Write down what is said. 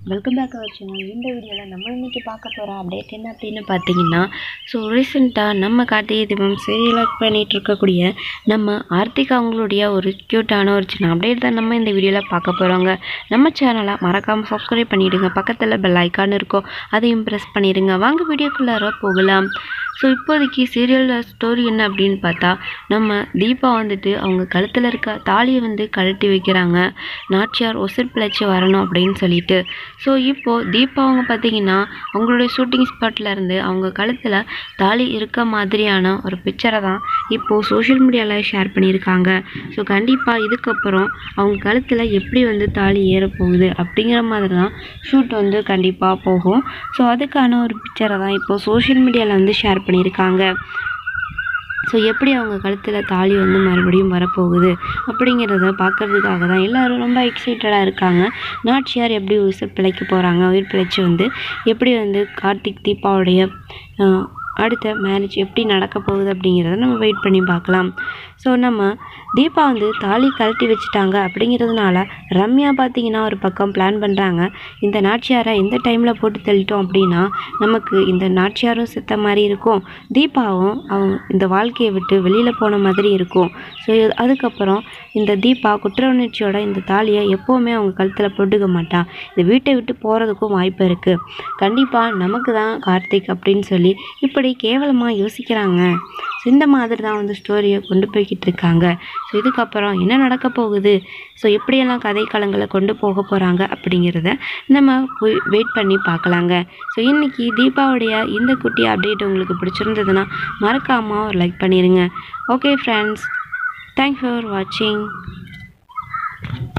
welcome back our channel இந்த வீடியோவில் நம்ம இன்னைக்கு பார்க்க போகிற அப்டேட் என்ன அப்படின்னு பார்த்தீங்கன்னா ஸோ ரீசெண்டாக நம்ம கார்த்திகை தீபம் சீரியல் பண்ணிகிட்டு இருக்கக்கூடிய நம்ம ஆர்த்திகா அவங்களுடைய ஒரு க்யூட்டான ஒரு சின்ன அப்டேட் தான் நம்ம இந்த வீடியோவில் பார்க்க போகிறோங்க நம்ம சேனலை மறக்காமல் சப்ஸ்கிரைப் பண்ணிவிடுங்க பக்கத்தில் பெல் ஐக்கான் இருக்கும் அதையும் ப்ரெஸ் பண்ணிடுங்க வாங்க வீடியோக்குள்ளார போகலாம் ஸோ இப்போதைக்கு சீரியலில் ஸ்டோரி என்ன அப்படின்னு பார்த்தா நம்ம தீபா வந்துட்டு அவங்க கழுத்தில் இருக்க தாலியை வந்து கழட்டி வைக்கிறாங்க நாச்சியார் ஒசர் பிழைச்சி வரணும் அப்படின்னு சொல்லிட்டு ஸோ இப்போது தீபா அவங்க பார்த்தீங்கன்னா அவங்களுடைய ஷூட்டிங் ஸ்பாட்டில் இருந்து அவங்க கழுத்தில் தாலி இருக்க மாதிரியான ஒரு பிக்சரை தான் இப்போது சோஷியல் மீடியாவில் ஷேர் பண்ணியிருக்காங்க ஸோ கண்டிப்பாக இதுக்கப்புறம் அவங்க கழுத்தில் எப்படி வந்து தாலி ஏறப்போகுது அப்படிங்கிற மாதிரி தான் ஷூட் வந்து கண்டிப்பாக போகும் ஸோ அதுக்கான ஒரு பிக்சரை தான் இப்போது சோஷியல் மீடியாவில் வந்து ஷேர் பண்ணியிருக்காங்க ஸோ எப்படி அவங்க கழுத்தில் தாலி வந்து மறுபடியும் வரப்போகுது அப்படிங்கிறத பார்க்கறதுக்காக தான் எல்லாரும் ரொம்ப எக்ஸைட்டடாக இருக்காங்க நாச்சியார் எப்படி உயிர் பிழைக்க போகிறாங்க உயிர் பிழைச்சி வந்து எப்படி வந்து கார்த்திக் தீபாவுடைய ஆஹ், அடுத்த மேரேஜ் எப்படி நடக்க போகுது அப்படிங்கிறத நம்ம வெயிட் பண்ணி பார்க்கலாம் ஸோ நம்ம தீபா வந்து தாலி கழட்டி வச்சுட்டாங்க அப்படிங்கிறதுனால ரம்யா பார்த்தீங்கன்னா ஒரு பக்கம் பிளான் பண்ணுறாங்க இந்த நாச்சியாரை எந்த டைமில் போட்டு தள்ளிட்டோம் அப்படின்னா நமக்கு இந்த நாச்சியாரும் செத்த மாதிரி இருக்கும் தீபாவும் அவங்க இந்த வாழ்க்கையை விட்டு வெளியில் போன மாதிரி இருக்கும் ஸோ அதுக்கப்புறம் இந்த தீபா குற்ற உணர்ச்சியோட இந்த தாலியை எப்போவுமே அவங்க கழுத்தில் போட்டுக்க மாட்டா இந்த வீட்டை விட்டு போகிறதுக்கும் வாய்ப்பு இருக்குது கண்டிப்பாக நமக்கு தான் கார்த்திக் அப்படின்னு சொல்லி இப்படி கேவலமாக யோசிக்கிறாங்க ஸோ இந்த மாதிரி தான் வந்து ஸ்டோரியை கொண்டு போய்கிட்டு இருக்காங்க ஸோ இதுக்கப்புறம் என்ன நடக்க போகுது ஸோ எப்படியெல்லாம் கதைக்களங்களை கொண்டு போக போகிறாங்க அப்படிங்கிறத நம்ம போய் வெயிட் பண்ணி பார்க்கலாங்க ஸோ இன்றைக்கி தீபாவுடைய இந்த குட்டி அப்டேட் உங்களுக்கு பிடிச்சிருந்ததுன்னா மறக்காமல் ஒரு லைக் பண்ணிடுங்க ஓகே ஃப்ரெண்ட்ஸ் தேங்க்ஸ் ஃபார் வாட்சிங்